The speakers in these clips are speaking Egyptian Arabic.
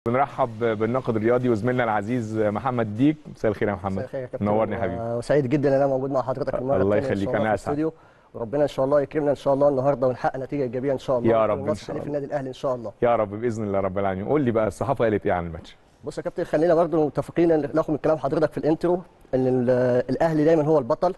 بنرحب بالناقد الرياضي وزميلنا العزيز محمد ديك مساء الخير يا محمد مساء الخير يا كابتن نورني يا حبيبي آه، وسعيد جدا ان انا موجود مع حضرتك المره الله الثانية إن يخليك، شاء الله أنا في أسعد. الاستوديو وربنا ان شاء الله يكرمنا ان شاء الله النهارده ونحقق نتيجه ايجابيه ان شاء الله يا رب إن والماتش شاء الحالي في الله. النادي الاهلي ان شاء الله يا رب باذن الله رب العالمين قول لي بقى الصحافه قالت ايه عن الماتش بص يا كابتن خلينا برضو متفقين ان ناخد من كلام حضرتك في الانترو ان ال- الاهلي دايما هو البطل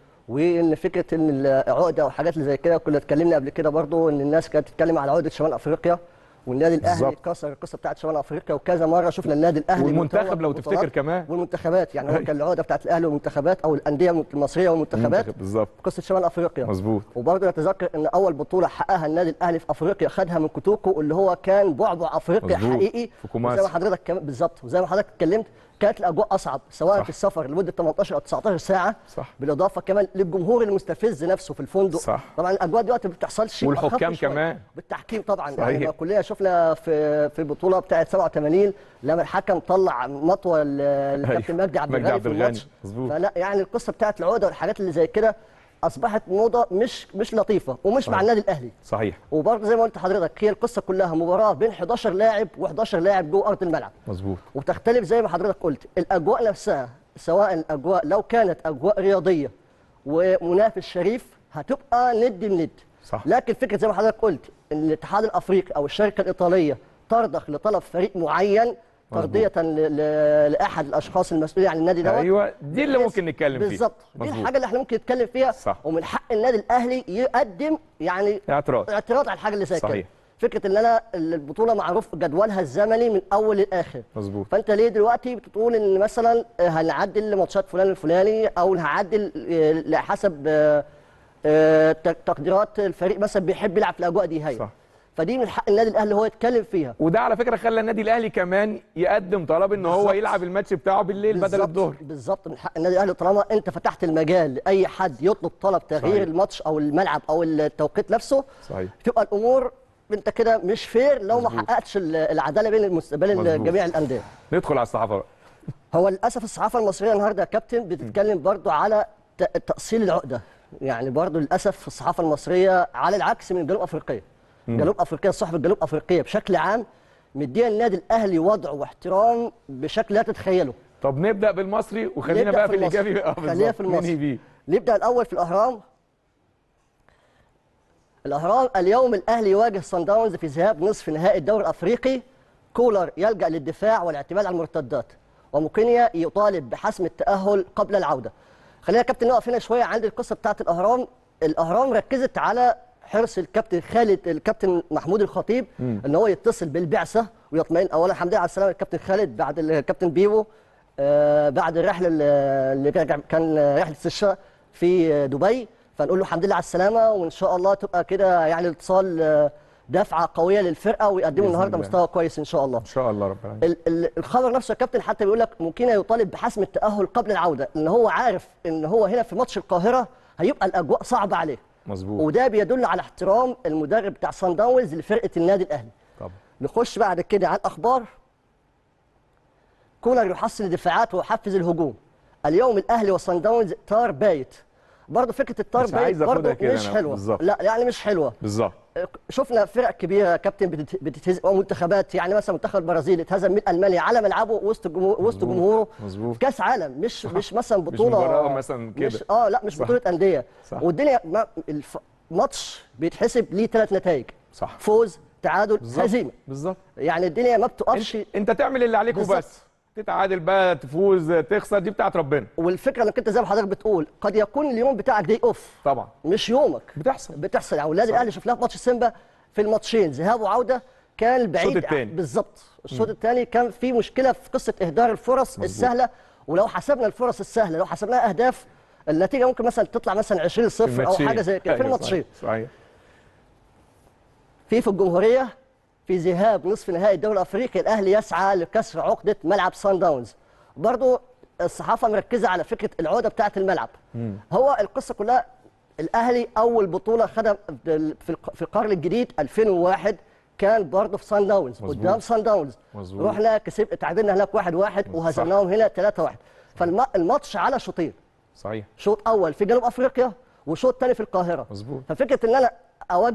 وان فكره ان العقده وحاجات اللي زي كده كنا اتكلمنا قبل كده برضو ان الناس كانت بتتكلم على عقده شمال افريقيا والنادي الاهلي بالظبط. كسر القصه بتاعت شمال افريقيا وكذا مره شفنا النادي الاهلي والمنتخب متوج لو ببطولات تفتكر كمان والمنتخبات يعني هو أيوة. كان العقده بتاعت الاهلي والمنتخبات او الانديه المصريه والمنتخبات المنتخب بالظبط قصه شمال افريقيا مظبوط وبرضه نتذكر ان اول بطوله حققها النادي الاهلي في افريقيا خدها من كوتوكو اللي هو كان بعبع افريقيا مظبوط. حقيقي في كوماسي. وزي ما حضرتك كمان بالظبط وزي ما حضرتك اتكلمت كانت الاجواء اصعب سواء صح. في السفر لمده 18 او 19 ساعه صح بالاضافه كمان للجمهور المستفز نفسه في الفندق صح. طبعا الاجواء دلوقتي ما بتحصلش والحكام أخف شوية. كمان. بالتحكيم طبعا صحيح. يعني ما كلنا شفنا في في البطوله بتاعه 87 لما الحكم طلع مطوه الكابتن مجدي عبد مجدي الغني عبد في الغني الماتش مظبوط فلا يعني القصه بتاعت العقده والحاجات اللي زي كده اصبحت موضه مش مش لطيفه ومش مع صحيح. النادي الاهلي صحيح وبرضه زي ما قلت لحضرتك هي القصه كلها مباراه بين 11 لاعب و11 لاعب جوه ارض الملعب مظبوط وتختلف زي ما حضرتك قلت الاجواء نفسها سواء الاجواء لو كانت اجواء رياضيه ومنافس شريف هتبقى ند بند صح لكن فكره زي ما حضرتك قلت ان الاتحاد الافريقي او الشركه الايطاليه ترضخ لطلب فريق معين ترضيه ل- ل- لاحد الاشخاص المسؤولين عن النادي دوت ايوه دي اللي ممكن نتكلم فيها بالظبط دي مظبوط. الحاجه اللي احنا ممكن نتكلم فيها صح. ومن حق النادي الاهلي يقدم يعني اعتراض اعتراض على الحاجه اللي زي كده صحيح. فكره ان انا البطوله معروف جدولها الزمني من اول للاخر مظبوط فانت ليه دلوقتي بتقول ان مثلا هنعدل ماتشات فلان الفلاني او هنعدل آه، حسب آه، آه، تق- تقديرات الفريق مثلا بيحب يلعب في الاجواء دي هي صح فدي من حق النادي الاهلي هو يتكلم فيها وده على فكره خلى النادي الاهلي كمان يقدم طلب ان هو بالظبط. يلعب الماتش بتاعه بالليل بدل بالظبط- الظهر بالظبط من حق النادي الاهلي طالما انت فتحت المجال لاي حد يطلب طلب تغيير صحيح. الماتش او الملعب او التوقيت نفسه صحيح تبقى الامور انت كده مش فير لو ما مظبوط. حققتش ال- العداله بين المس... بين مظبوط. جميع الانديه ندخل على الصحافه بقى هو للاسف الصحافه المصريه النهارده يا كابتن بتتكلم برضو على ت- تاصيل العقده يعني برضو للاسف الصحافه المصريه على العكس من جنوب افريقيا جنوب افريقيا الصحافه الجنوب افريقيه بشكل عام مديه النادي الاهلي وضع واحترام بشكل لا تتخيله طب نبدا بالمصري وخلينا نبدأ بقى في المصري. الايجابي اه خلينا بالظبط في المصري. ننهي بيه نبدا الاول في الاهرام الاهرام اليوم الاهلي يواجه صن داونز في ذهاب نصف نهائي الدوري الافريقي كولر يلجا للدفاع والاعتماد على المرتدات وموكينيا يطالب بحسم التاهل قبل العوده خلينا يا كابتن نقف هنا شويه عند القصه بتاعه الاهرام الاهرام ركزت على حرص الكابتن خالد الكابتن محمود الخطيب ان هو يتصل بالبعثه ويطمئن اولا الحمد لله على السلامه الكابتن خالد بعد الكابتن بيبو آه، بعد الرحله اللي اللي رجع- كان رحله استشفاء في دبي فنقول له الحمد لله على السلامه وان شاء الله تبقى كده يعني الاتصال آه، دفعه قويه للفرقه ويقدموا بإذن النهارده الله. مستوى كويس ان شاء الله ان شاء الله رب العالمين ال- ال- الخبر نفسه يا كابتن حتى بيقول لك ممكن يطالب بحسم التاهل قبل العوده لان هو عارف ان هو هنا في ماتش القاهره هيبقى الاجواء صعبه عليه مظبوط وده بيدل على احترام المدرب بتاع صن داونز لفرقه النادي الاهلي طبعا نخش بعد كده على الاخبار كولر يحسن الدفاعات ويحفز الهجوم اليوم الاهلي وصن داونز تار بايت برضه فكره التار مش عايز بايت أخدها برضه كده مش أنا. حلوه بالظبط. لا يعني مش حلوه بالظبط شفنا فرق كبيره يا كابتن بتت- بتتهز او منتخبات يعني مثلا منتخب البرازيل اتهزم من المانيا على ملعبه وسط جمهور وسط مظبوط. جمهوره مظبوط في كاس عالم مش مش مثلا مش بطوله مباراة مثلا كده. مش اه لا مش صح. بطوله انديه صح. والدنيا ما الف... ماتش بيتحسب ليه ثلاث نتائج صح فوز تعادل بالظبط هزيمه بالظبط يعني الدنيا ما بتقفش انت, انت تعمل اللي عليك بالظبط. وبس تتعادل بقى تفوز تخسر دي بتاعت ربنا والفكره انك انت زي ما حضرتك بتقول قد يكون اليوم بتاعك دي اوف طبعا مش يومك بتحصل بتحصل يعني والنادي الاهلي شفناه في ماتش سيمبا في الماتشين ذهاب وعوده كان بعيد الشوط التاني. بالظبط الشوط الثاني كان في مشكله في قصه اهدار الفرص مظبوط. السهله ولو حسبنا الفرص السهله لو حسبناها اهداف النتيجه ممكن مثلا تطلع مثلا 20 0 او الماتشين. حاجه زي كده في أيوة، الماتشين صحيح. صحيح في في الجمهوريه في ذهاب نصف نهائي الدوري الافريقي الاهلي يسعى لكسر عقده ملعب سان داونز برضو الصحافه مركزه على فكره العوده بتاعه الملعب هو القصه كلها الاهلي اول بطوله خدها في الق- في القرن الجديد 2001 كان برضه في سان داونز مظبوط. قدام سان داونز مظبوط. رحنا كسب تعادلنا هناك 1 1 وهزمناهم هنا 3 1 فالماتش على شوطين صحيح شوط اول في جنوب افريقيا وشوط ثاني في القاهره مظبوط ففكره ان انا اوجه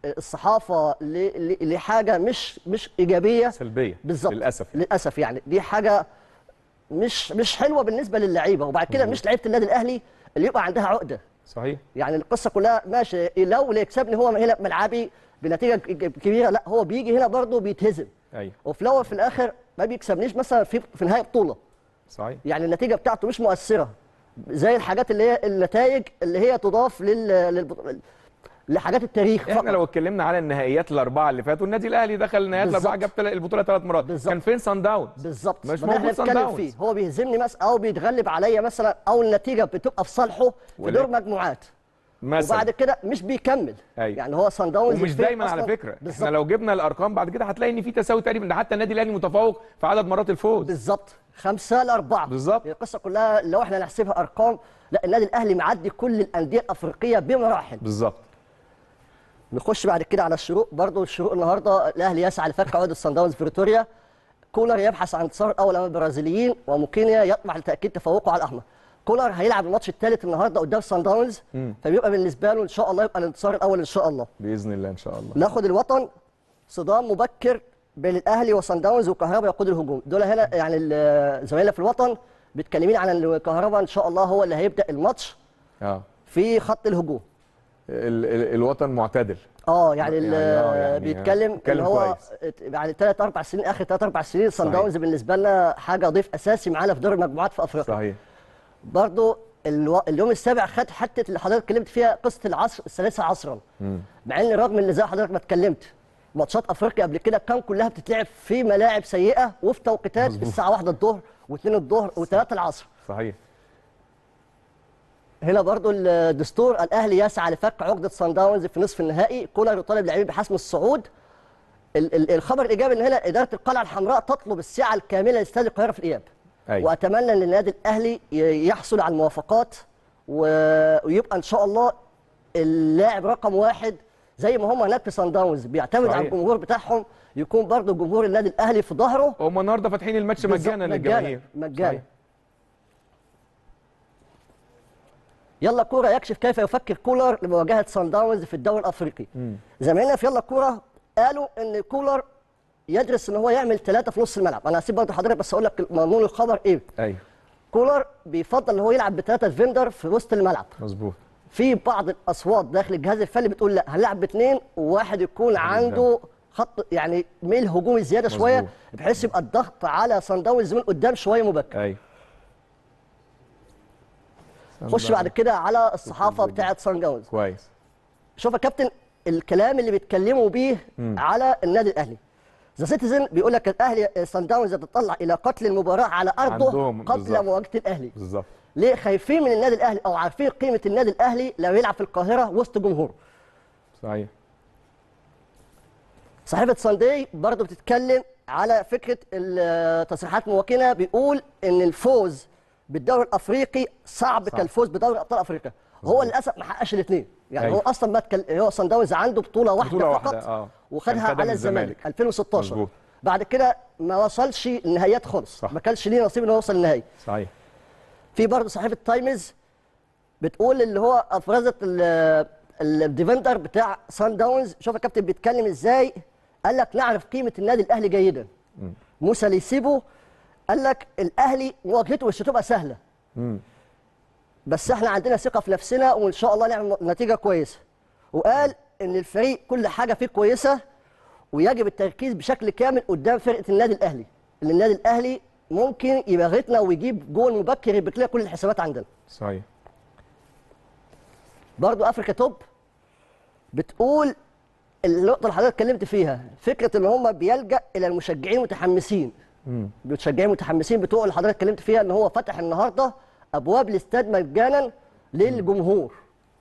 الصحافه ل- ل- لحاجه مش مش ايجابيه سلبيه بالظبط للاسف للاسف يعني دي حاجه مش مش حلوه بالنسبه للعيبه وبعد كده مش لعيبه النادي الاهلي اللي يبقى عندها عقده صحيح يعني القصه كلها ماشي لو اللي يكسبني هو هنا ملعبي بنتيجه ك- كبيره لا هو بيجي هنا برضه بيتهزم ايوه وفي الاول في الاخر ما بيكسبنيش مثلا في في نهايه بطوله صحيح يعني النتيجه بتاعته مش مؤثره زي الحاجات اللي هي النتائج اللي هي تضاف لل, لل... لحاجات التاريخ احنا فقط. لو اتكلمنا على النهائيات الاربعه اللي فاتوا النادي الاهلي دخل النهائيات بالظبط. الاربعه جاب تل- البطوله ثلاث مرات بالظبط. كان فين سان داونز بالظبط مش ما ده احنا موجود صن بنتكلم داونز. فيه هو بيهزمني مثلا او بيتغلب عليا مثلا او النتيجه بتبقى في صالحه في ولكن- دور مجموعات مثلا وبعد كده مش بيكمل أيوة. يعني هو صن داونز ومش الفريق دايما على أصلاً- فكره بالظبط احنا لو جبنا الارقام بعد كده هتلاقي ان في تساوي تقريبا ده حتى النادي الاهلي متفوق في عدد مرات الفوز بالظبط خمسة لأربعة بالظبط. هي القصة كلها لو احنا نحسبها أرقام لا النادي الأهلي معدي كل الأندية الأفريقية بمراحل بالظبط نخش بعد كده على الشروق برضو الشروق النهارده الأهلي يسعى لفك عقدة صن داونز في بريتوريا كولر يبحث عن انتصار الأول أمام البرازيليين وموكينيا يطمح لتأكيد تفوقه على الأحمر كولر هيلعب الماتش الثالث النهارده قدام صن داونز فبيبقى بالنسبة له إن شاء الله يبقى الانتصار الأول إن شاء الله باذن الله ان شاء الله ناخد الوطن صدام مبكر بين الاهلي وصن داونز وكهربا يقود الهجوم دول هنا يعني ال- زمايلنا في الوطن بيتكلمين عن ان كهربا ان شاء الله هو اللي هيبدا الماتش اه في خط الهجوم ال ال الوطن معتدل اه يعني, ال- يعني آه يعني بيتكلم ان بيتكلم هو كويس. يعني ثلاث اربع سنين اخر ثلاث اربع سنين صن صحيح. داونز بالنسبه لنا حاجه ضيف اساسي معانا في دور المجموعات في افريقيا صحيح برضو الو... اليوم السابع خد حته اللي حضرتك اتكلمت فيها قصه العصر الثالثه عصرا مع ان رغم ان زي حضرتك ما اتكلمت ماتشات افريقيا قبل كده كان كلها بتتلعب في ملاعب سيئه وفي توقيتات مظبوط. الساعه 1 الظهر و2 الظهر و3 العصر صحيح هنا برضو الدستور الاهلي يسعى لفك عقده صن داونز في نصف النهائي كولر يطالب اللاعبين بحسم الصعود ال- ال- الخبر الايجابي ان هنا اداره القلعه الحمراء تطلب السعه الكامله لاستاد القاهره في الاياب أيوة. واتمنى ان النادي الاهلي ي- يحصل على الموافقات و- ويبقى ان شاء الله اللاعب رقم واحد زي ما هم هناك في صن داونز بيعتمد على صحيح. الجمهور بتاعهم يكون برضو جمهور النادي الاهلي في ظهره هم النهارده فاتحين الماتش بالظبط، مجانا للجماهير مجانا صحيح. يلا كوره يكشف كيف يفكر كولر لمواجهه صن داونز في الدوري الافريقي زمايلنا في يلا كوره قالوا ان كولر يدرس ان هو يعمل ثلاثه في نص الملعب انا هسيب برضه حضرتك بس اقول لك مضمون الخبر ايه ايوه كولر بيفضل ان هو يلعب بثلاثه فيندر في وسط الملعب مظبوط في بعض الاصوات داخل الجهاز الفني بتقول لا هنلعب باثنين وواحد يكون عنده خط يعني ميل هجومي زياده شويه مظبوط. بحيث يبقى الضغط على صن داونز من قدام شويه مبكر ايوه خش بعد كده على الصحافه بتاعه صن داونز كويس شوف يا كابتن الكلام اللي بيتكلموا بيه على النادي الاهلي ذا سيتيزن بيقول لك الاهلي صن داونز تطلع الى قتل المباراه على ارضه عندهم قبل بالظبط. مواجهه الاهلي بالظبط ليه خايفين من النادي الاهلي او عارفين قيمه النادي الاهلي لو يلعب في القاهره وسط جمهوره صحيح صحيفه سانداي برضه بتتكلم على فكره التصريحات موكله بيقول ان الفوز بالدوري الافريقي صعب صعب. كالفوز بدوري ابطال افريقيا هو للاسف ما حققش الاثنين يعني أيوة. هو اصلا ما تكل... هو صن داونز عنده بطوله واحده بطولة فقط واحدة، آه. وخدها كان خدها على من الزمالك الزمالك. 2016 مظبوط. بعد كده ما وصلش النهائيات خالص صح. ما كانش ليه نصيب انه يوصل النهائي صحيح في برضه صحيفه تايمز بتقول اللي هو افرزت ال- الديفندر بتاع سان داونز شوف يا كابتن بيتكلم ازاي قال لك نعرف قيمه النادي الاهلي جيدا موسى ليسيبو قال لك الاهلي مواجهته مش هتبقى سهله بس احنا عندنا ثقه في نفسنا وان شاء الله نعمل نتيجه كويسه وقال ان الفريق كل حاجه فيه كويسه ويجب التركيز بشكل كامل قدام فرقه النادي الاهلي ان النادي الاهلي ممكن يبغتنا ويجيب جول مبكر يبقى لنا كل الحسابات عندنا صحيح برضو افريكا توب بتقول النقطه اللي حضرتك اتكلمت فيها فكره ان هم بيلجا الى المشجعين المتحمسين المشجعين المتحمسين بتوع اللي حضرتك اتكلمت فيها ان هو فتح النهارده ابواب الاستاد مجانا للجمهور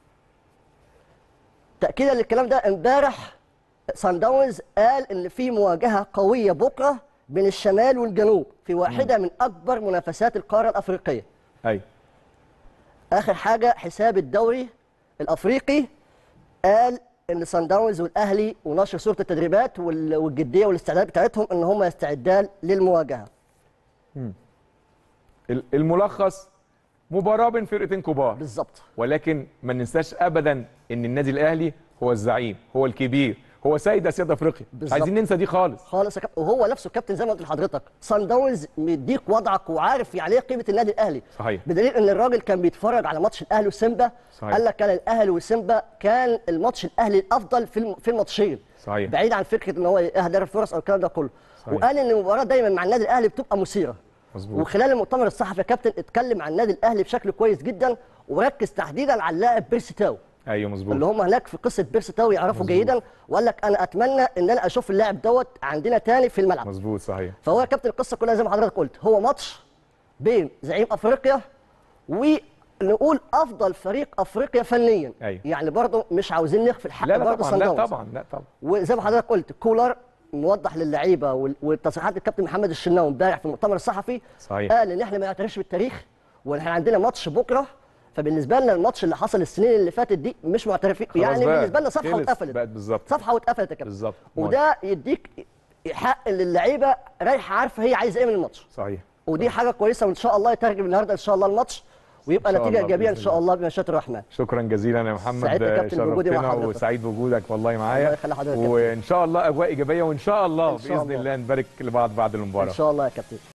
تاكيدا للكلام ده امبارح سان داونز قال ان في مواجهه قويه بكره بين الشمال والجنوب في واحده من اكبر منافسات القاره الافريقيه ايوه اخر حاجه حساب الدوري الافريقي قال ان سان داونز والاهلي ونشر صوره التدريبات وال- والجديه والاستعداد بتاعتهم ان هم يستعدان للمواجهه ال- الملخص مباراه بين فرقتين كبار بالظبط ولكن ما ننساش ابدا ان النادي الاهلي هو الزعيم هو الكبير هو سيد اسياد افريقيا مش بالظبط. عايزين ننسى دي خالص خالص يا كابتن وهو نفسه كابتن زي ما قلت لحضرتك سان داونز مديك وضعك وعارف يعني ايه قيمه النادي الاهلي صحيح. بدليل ان الراجل كان بيتفرج على ماتش الاهلي وسيمبا صحيح. قال لك كان الاهلي وسيمبا كان الماتش الاهلي الافضل في الم- في الماتشين صحيح. بعيد عن فكره ان هو اهدار الفرص او الكلام ده كله صحيح. وقال ان المباراه دايما مع النادي الاهلي بتبقى مثيره مظبوط. وخلال المؤتمر الصحفي يا كابتن اتكلم عن النادي الاهلي بشكل كويس جدا وركز تحديدا على اللاعب بيرسي تاو ايوه مظبوط اللي هم هناك في قصه بيرسي تاو يعرفوا جيدا وقال لك انا اتمنى ان انا اشوف اللاعب دوت عندنا تاني في الملعب مظبوط صحيح فهو يا كابتن القصه كلها زي ما حضرتك قلت هو ماتش بين زعيم افريقيا ونقول افضل فريق افريقيا فنيا أيوة. يعني برضه مش عاوزين نغفل حق لا لا برضه طبعا صن لا داونز. طبعا لا طبعا وزي ما حضرتك قلت كولر موضح للعيبه وال- والتصريحات الكابتن محمد الشناوي امبارح في المؤتمر الصحفي صحيح. قال ان احنا ما نعترفش بالتاريخ وان احنا عندنا ماتش بكره فبالنسبه لنا الماتش اللي حصل السنين اللي فاتت دي مش معترفين خلاص يعني بقى، بالنسبه لنا صفحه خلص واتقفلت بقت بالظبط. صفحه واتقفلت يا كابتن بالظبط. وده يديك حق للعيبه رايحه عارفه هي عايزه ايه من الماتش صحيح ودي حاجه كويسه وان شاء الله يترجم النهارده ان شاء الله الماتش ويبقى إن شاء نتيجه الله ايجابيه ان بإذن شاء الله. الله بمشيئه الرحمن شكرا جزيلا يا محمد سعيد يا كابتن بوجودي مع شرفتنا حضرتك. وسعيد بوجودك والله معايا الله يخلي حضرتك يا كابتن. وان شاء الله اجواء ايجابيه وان شاء الله إن شاء باذن الله. الله نبارك لبعض بعد المباراه ان شاء الله يا كابتن